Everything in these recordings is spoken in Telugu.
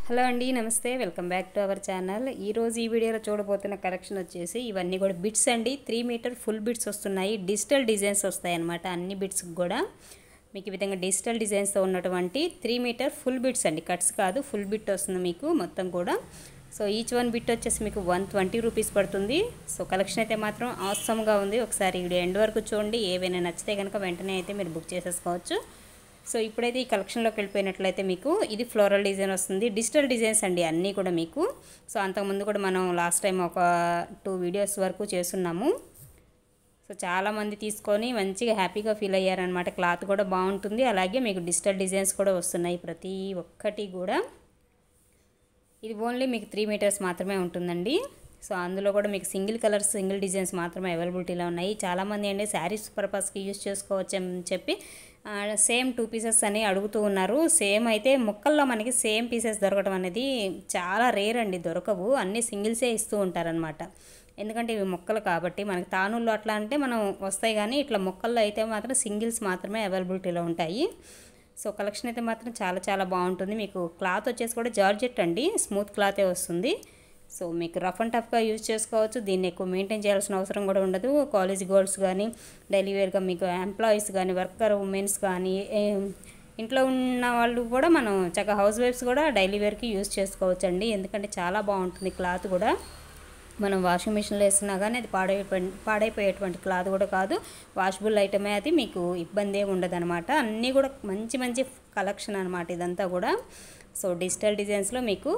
హలో అండి నమస్తే welcome back to our channel ఈరోజు ఈ వీడియోలో చూడబోతున్న కలెక్షన్ వచ్చేసి ఇవన్నీ కూడా బిట్స్ అండి త్రీ మీటర్ ఫుల్ బిట్స్ వస్తున్నాయి డిజిటల్ డిజైన్స్ వస్తాయి అన్నమాట అన్ని బిట్స్కి కూడా మీకు ఈ విధంగా డిజిటల్ డిజైన్స్తో ఉన్నటువంటి త్రీ మీటర్ ఫుల్ బిట్స్ అండి కట్స్ కాదు ఫుల్ బిట్ వస్తుంది మీకు మొత్తం కూడా సో ఈచ్ వన్ బిట్ వచ్చేసి మీకు వన్ ట్వంటీ రూపీస్ పడుతుంది సో కలెక్షన్ అయితే మాత్రం అవసరంగా ఉంది ఒకసారి వీడియో ఎండ్ వరకు చూడండి ఏవైనా నచ్చితే కనుక వెంటనే అయితే మీరు బుక్ చేసేసుకోవచ్చు సో ఇప్పుడైతే ఈ కలెక్షన్లోకి వెళ్ళిపోయినట్లయితే మీకు ఇది ఫ్లోరల్ డిజైన్ వస్తుంది డిజిటల్ డిజైన్స్ అండి అన్నీ కూడా మీకు సో అంతకుముందు కూడా మనం లాస్ట్ టైం ఒక టూ వీడియోస్ వరకు చేస్తున్నాము సో చాలామంది తీసుకొని మంచిగా హ్యాపీగా ఫీల్ అయ్యారనమాట క్లాత్ కూడా బాగుంటుంది అలాగే మీకు డిజిటల్ డిజైన్స్ కూడా వస్తున్నాయి ప్రతి ఒక్కటి కూడా ఇది ఓన్లీ మీకు త్రీ మీటర్స్ మాత్రమే ఉంటుందండి సో అందులో కూడా మీకు సింగిల్ కలర్స్ సింగిల్ డిజైన్స్ మాత్రమే అవైలబిలిటీలో ఉన్నాయి చాలామంది అండి శారీస్ పర్పస్కి యూజ్ చేసుకోవచ్చు అని చెప్పి సేమ్ టూ పీసెస్ అని అడుగుతూ ఉన్నారు సేమ్ అయితే ముక్కల్లో మనకి సేమ్ పీసెస్ దొరకడం అనేది చాలా రేర్ అండి దొరకవు అన్నీ సింగిల్సే ఇస్తూ ఉంటారనమాట ఎందుకంటే ఇవి మొక్కలు కాబట్టి మనకి తానుల్లో అట్లా అంటే మనం వస్తాయి కానీ ఇట్లా మొక్కల్లో అయితే మాత్రం సింగిల్స్ మాత్రమే అవైలబిలిటీలో ఉంటాయి సో కలెక్షన్ అయితే మాత్రం చాలా చాలా బాగుంటుంది మీకు క్లాత్ వచ్చేసి కూడా జార్జెట్ అండి స్మూత్ క్లాతే వస్తుంది సో మీకు రఫ్ అండ్ టఫ్గా యూజ్ చేసుకోవచ్చు దీన్ని ఎక్కువ మెయింటైన్ చేయాల్సిన అవసరం కూడా ఉండదు కాలేజ్ గర్ల్స్ కానీ డైలీ వేర్గా మీకు ఎంప్లాయీస్ కానీ వర్కర్ ఉమెన్స్ కానీ ఇంట్లో ఉన్న వాళ్ళు కూడా మనం చక్కగా హౌస్ వైఫ్స్ కూడా డైలీ వేర్కి యూజ్ చేసుకోవచ్చు అండి ఎందుకంటే చాలా బాగుంటుంది క్లాత్ కూడా మనం వాషింగ్ మిషన్లో వేసినా కానీ అది పాడైపోయి పాడైపోయేటువంటి క్లాత్ కూడా కాదు వాషబుల్ ఐటమే అది మీకు ఇబ్బంది ఏమి ఉండదు అనమాట అన్నీ కూడా మంచి మంచి కలెక్షన్ అనమాట ఇదంతా కూడా సో డిజిటల్ డిజైన్స్లో మీకు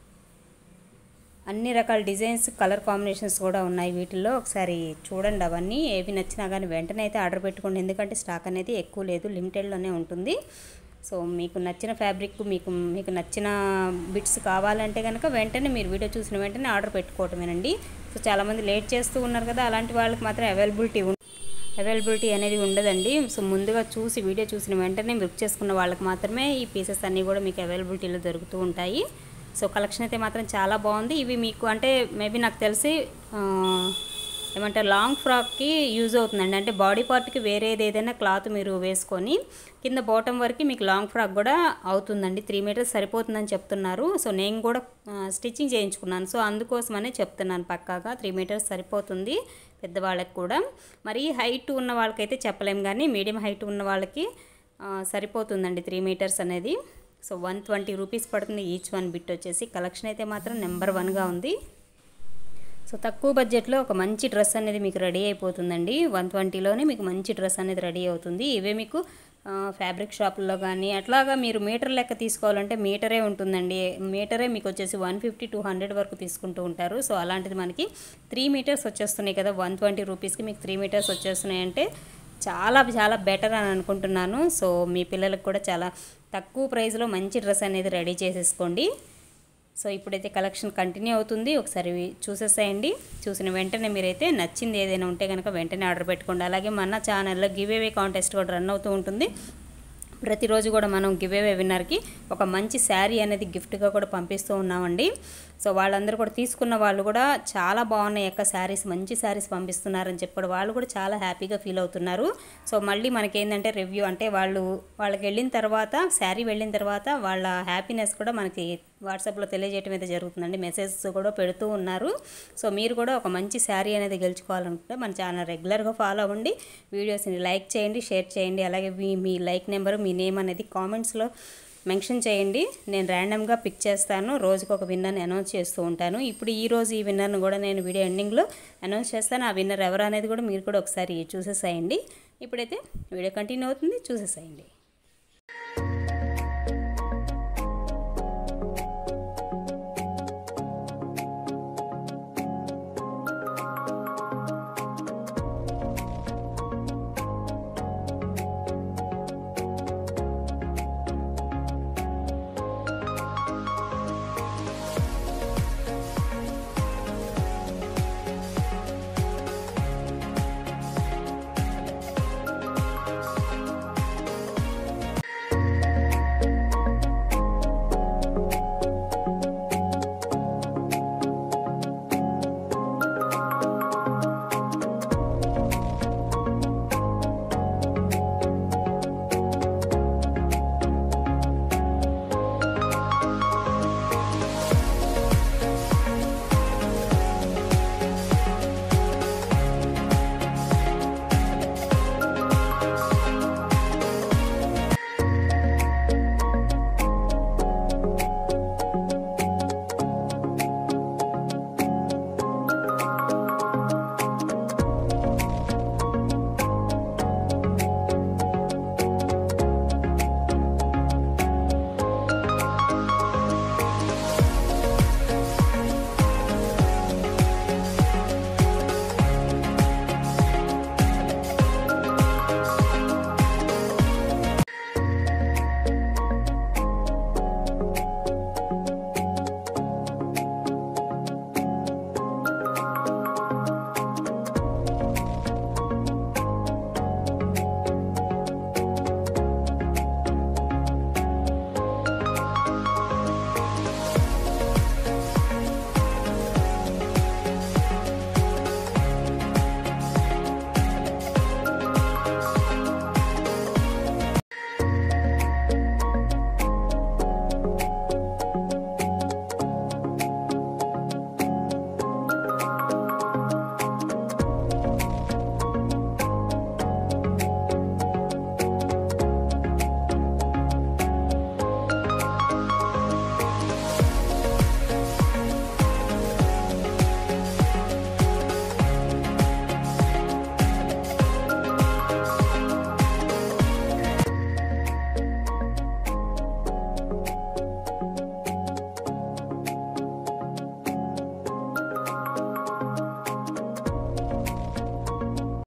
అన్ని రకాల డిజైన్స్ కలర్ కాంబినేషన్స్ కూడా ఉన్నాయి వీటిల్లో ఒకసారి చూడండి అవన్నీ ఏవి నచ్చినా కానీ వెంటనే అయితే ఆర్డర్ పెట్టుకోండి ఎందుకంటే స్టాక్ అనేది ఎక్కువ లేదు లిమిటెడ్లోనే ఉంటుంది సో మీకు నచ్చిన ఫ్యాబ్రిక్ మీకు మీకు నచ్చిన బిట్స్ కావాలంటే కనుక వెంటనే మీరు వీడియో చూసిన వెంటనే ఆర్డర్ పెట్టుకోవటమేనండి సో చాలామంది లేట్ చేస్తూ ఉన్నారు కదా అలాంటి వాళ్ళకి మాత్రం అవైలబిలిటీ అవైలబిలిటీ అనేది ఉండదండి సో ముందుగా చూసి వీడియో చూసిన వెంటనే బుక్ చేసుకున్న వాళ్ళకి మాత్రమే ఈ పీసెస్ అన్నీ కూడా మీకు అవైలబిలిటీలో దొరుకుతూ ఉంటాయి సో కలెక్షన్ అయితే మాత్రం చాలా బాగుంది ఇవి మీకు అంటే మేబీ నాకు తెలిసి ఏమంటారు లాంగ్ ఫ్రాక్కి యూజ్ అవుతుందండి అంటే బాడీ పార్ట్కి వేరేది ఏదైనా క్లాత్ మీరు వేసుకొని కింద బాటమ్ వరకు మీకు లాంగ్ ఫ్రాక్ కూడా అవుతుందండి త్రీ మీటర్స్ సరిపోతుందని చెప్తున్నారు సో నేను కూడా స్టిచ్చింగ్ చేయించుకున్నాను సో అందుకోసమనే చెప్తున్నాను పక్కాగా త్రీ మీటర్స్ సరిపోతుంది పెద్దవాళ్ళకి కూడా మరి హైట్ ఉన్న వాళ్ళకైతే చెప్పలేం కానీ మీడియం హైట్ ఉన్న వాళ్ళకి సరిపోతుందండి త్రీ మీటర్స్ అనేది సో వన్ ట్వంటీ రూపీస్ పడుతుంది ఈచ్ వన్ బిట్ వచ్చేసి కలెక్షన్ అయితే మాత్రం నెంబర్ వన్గా ఉంది సో తక్కువ బడ్జెట్లో ఒక మంచి డ్రెస్ అనేది మీకు రెడీ అయిపోతుందండి వన్ ట్వంటీలోనే మీకు మంచి డ్రెస్ అనేది రెడీ అవుతుంది ఇవే మీకు ఫ్యాబ్రిక్ షాపుల్లో కానీ అట్లాగా మీరు మీటర్ లెక్క తీసుకోవాలంటే మీటరే ఉంటుందండి మీటరే మీకు వచ్చేసి వన్ ఫిఫ్టీ టూ హండ్రెడ్ వరకు తీసుకుంటూ ఉంటారు సో అలాంటిది మనకి త్రీ మీటర్స్ వచ్చేస్తున్నాయి కదా వన్ ట్వంటీ రూపీస్కి మీకు త్రీ మీటర్స్ వచ్చేస్తున్నాయి అంటే చాలా చాలా బెటర్ అని అనుకుంటున్నాను సో మీ పిల్లలకు కూడా చాలా తక్కువ ప్రైస్లో మంచి డ్రెస్ అనేది రెడీ చేసేసుకోండి సో ఇప్పుడైతే కలెక్షన్ కంటిన్యూ అవుతుంది ఒకసారి చూసేసేయండి చూసిన వెంటనే మీరైతే నచ్చింది ఏదైనా ఉంటే కనుక వెంటనే ఆర్డర్ పెట్టుకోండి అలాగే మన ఛానల్లో గివ్ అవే కాంటెస్ట్ కూడా రన్ అవుతూ ఉంటుంది ప్రతిరోజు కూడా మనం గివ్ అవే విన్నర్కి ఒక మంచి శారీ అనేది గిఫ్ట్గా కూడా పంపిస్తూ ఉన్నామండి సో వాళ్ళందరూ కూడా తీసుకున్న వాళ్ళు కూడా చాలా బాగున్నాయి యొక్క శారీస్ మంచి శారీస్ పంపిస్తున్నారని చెప్పి వాళ్ళు కూడా చాలా హ్యాపీగా ఫీల్ అవుతున్నారు సో మళ్ళీ మనకేంటంటే రివ్యూ అంటే వాళ్ళు వాళ్ళకి వెళ్ళిన తర్వాత శారీ వెళ్ళిన తర్వాత వాళ్ళ హ్యాపీనెస్ కూడా మనకి వాట్సాప్లో తెలియజేయడం అయితే జరుగుతుందండి మెసేజెస్ కూడా పెడుతూ ఉన్నారు సో మీరు కూడా ఒక మంచి శారీ అనేది గెలుచుకోవాలనుకుంటే మన ఛానల్ రెగ్యులర్గా ఫాలో అవ్వండి వీడియోస్ని లైక్ చేయండి షేర్ చేయండి అలాగే మీ మీ లైక్ నెంబరు మీ నేమ్ అనేది కామెంట్స్లో మెన్షన్ చేయండి నేను ర్యాండమ్గా పిక్ చేస్తాను రోజుకు ఒక విన్నర్ని అనౌన్స్ చేస్తూ ఉంటాను ఇప్పుడు ఈ రోజు ఈ విన్నర్ని కూడా నేను వీడియో ఎండింగ్లో అనౌన్స్ చేస్తాను ఆ విన్నర్ ఎవరు అనేది కూడా మీరు కూడా ఒకసారి చూసేసేయండి ఇప్పుడైతే వీడియో కంటిన్యూ అవుతుంది చూసేసేయండి